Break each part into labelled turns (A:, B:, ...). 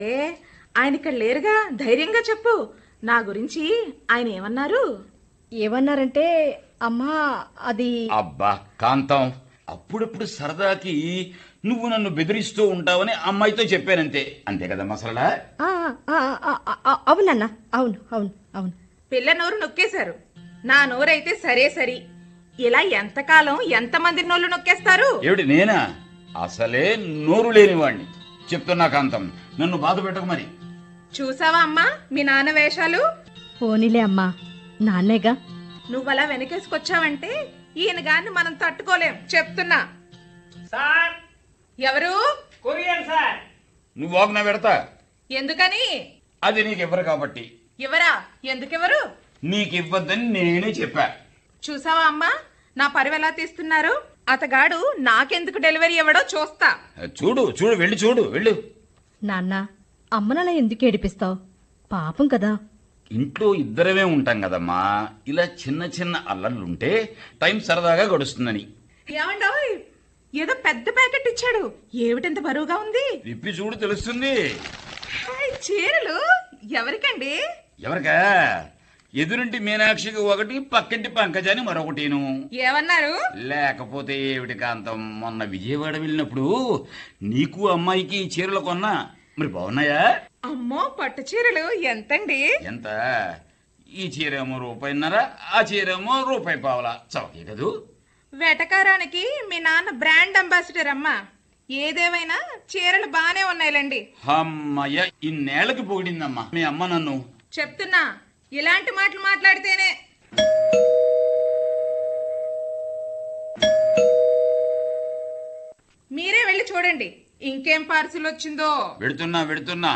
A: ఏ ఆయన ఇక్కడ లేరుగా ధైర్యంగా చెప్పు నా గురించి ఆయన ఏమన్నారు
B: ఏమన్నారంటే అమ్మా అది
C: అబ్బా కాంతం అప్పుడప్పుడు సరదాకి నువ్వు నన్ను బెదిరిస్తూ ఉంటావని అమ్మాయితో చెప్పానంతే అంతే కదా మసలడా
B: ఆ, ఆ, ఆ, ఆ, ఆ, అవునన్నా అవును అవును అవును
A: పిల్ల నోరు నొక్కేశారు నా నోరైతే సరే సరి ఇలా ఎంతకాలం ఎంతమంది నోళ్ళు నొక్కేస్తారు
C: ఏమిటి నేనా అసలే నోరు లేనివాణ్ణి చెప్తున్నా కాంతం నన్ను బాధ పెట్టకు మరి
A: చూసావా అమ్మా మీ నాన్న వేషాలు
B: పోనీలే అమ్మా నాన్నేగా
A: నువ్వలా వెనకేసుకొచ్చావంటే ఈయన గారిని మనం తట్టుకోలేం చెప్తున్నా
D: సార్
A: ఎవరు
D: కొరియర్ సార్
C: నువ్వు వాగ్న పెడతా
A: ఎందుకని
C: అది నీకు ఇవ్వరు కాబట్టి
A: ఎవరా ఎందుకెవరు
C: నీకు ఇవ్వద్దని నేనే చెప్పా
A: చూసావా అమ్మా నా పరువు ఎలా తీస్తున్నారు అతగాడు నాకెందుకు డెలివరీ ఇవ్వడో చూస్తా
C: చూడు చూడు వెళ్ళి చూడు వెళ్ళు
B: నాన్న అమ్మనలా ఎందుకు ఏడిపిస్తావు పాపం కదా
C: ఇంట్లో ఇద్దరమే ఉంటాం కదమ్మా ఇలా చిన్న చిన్న అల్లర్లుంటే టైం సరదాగా గడుస్తుందని
A: ఏమండోయ్ ఏదో పెద్ద ప్యాకెట్ ఇచ్చాడు ఏమిటంత బరువుగా ఉంది
C: విప్పి చూడు తెలుస్తుంది
A: హాయ్, చీరలు ఎవరికండి
C: ఎవరికా ఎదురింటి మీనాక్షికి ఒకటి పక్కింటి పంకజాని మరొకటిను
A: ఏమన్నారు
C: లేకపోతే ఏమిటి కాంతం మొన్న విజయవాడ వెళ్ళినప్పుడు నీకు అమ్మాయికి ఈ చీరలు కొన్నా మరి బాగున్నాయా
A: అమ్మో పట్టు చీరలు ఎంతండి
C: ఎంత ఈ చీరేమో రూపాయిన్నర ఆ చీరేమో రూపాయి పావలా చౌకే కదూ
A: వెటకారానికి మీ నాన్న బ్రాండ్ అంబాసిడర్ అమ్మా ఏదేమైనా చీరలు బానే ఉన్నాయిలండి
C: అమ్మయ్య ఇన్నేళ్లకి పొగిడిందమ్మా మీ అమ్మ నన్ను
A: చెప్తున్నా ఇలాంటి మాటలు మాట్లాడితేనే మీరే వెళ్ళి చూడండి ఇంకేం పార్సిల్ వచ్చిందో
C: వెడుతున్నా వెడుతున్నా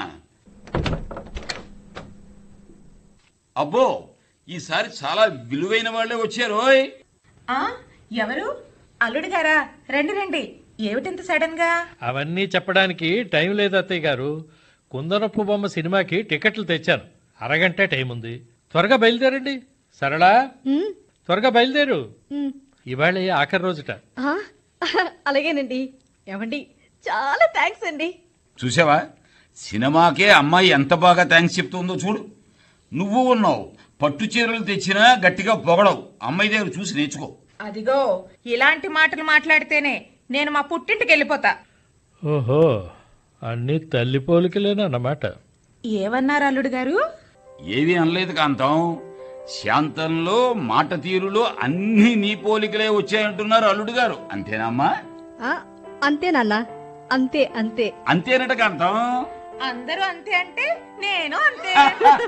C: అబ్బో ఈసారి చాలా విలువైన వాళ్ళే వచ్చారు ఓయ్
A: ఆ ఎవరు అల్లుడు గారా రండి రండి ఏమిటింత సడన్ గా
D: అవన్నీ చెప్పడానికి టైం లేదు అత్తయ్య గారు కుందనపు బొమ్మ సినిమాకి టికెట్లు తెచ్చాను అరగంట టైం ఉంది త్వరగా బయలుదేరండి సరళా
B: ఉమ్,
D: త్వరగా బయలుదేరు
B: ఉమ్.
D: ఇవాళ ఆఖరి రోజుట
B: ఆ, అలాగేనండి ఏమండి చాలా థ్యాంక్స్ అండి
C: చూసావా సినిమాకే అమ్మాయి ఎంత బాగా థ్యాంక్స్ చెప్తుందో చూడు నువ్వు ఉన్నావు పట్టు చీరలు తెచ్చినా గట్టిగా పొగడవు అమ్మాయి దగ్గర చూసి నేర్చుకో
A: అదిగో ఇలాంటి మాటలు మాట్లాడితేనే నేను మా పుట్టింటికి వెళ్ళిపోతా
D: ఓహో అన్ని తల్లి పోలికలేనన్నమాట
A: ఏమన్నారు అల్లుడు గారు
C: ఏమీ అనలేదు కాంతం శాంతంలో మాట తీరులో అన్ని నీ పోలికలే వచ్చాయంటున్నారు అల్లుడు గారు అంతేనమ్మా
B: ఆ, అంతే నాన్న అంతే అంతే
C: అంతేనట కాంతం
A: అందరూ అంతే అంటే నేను అంతే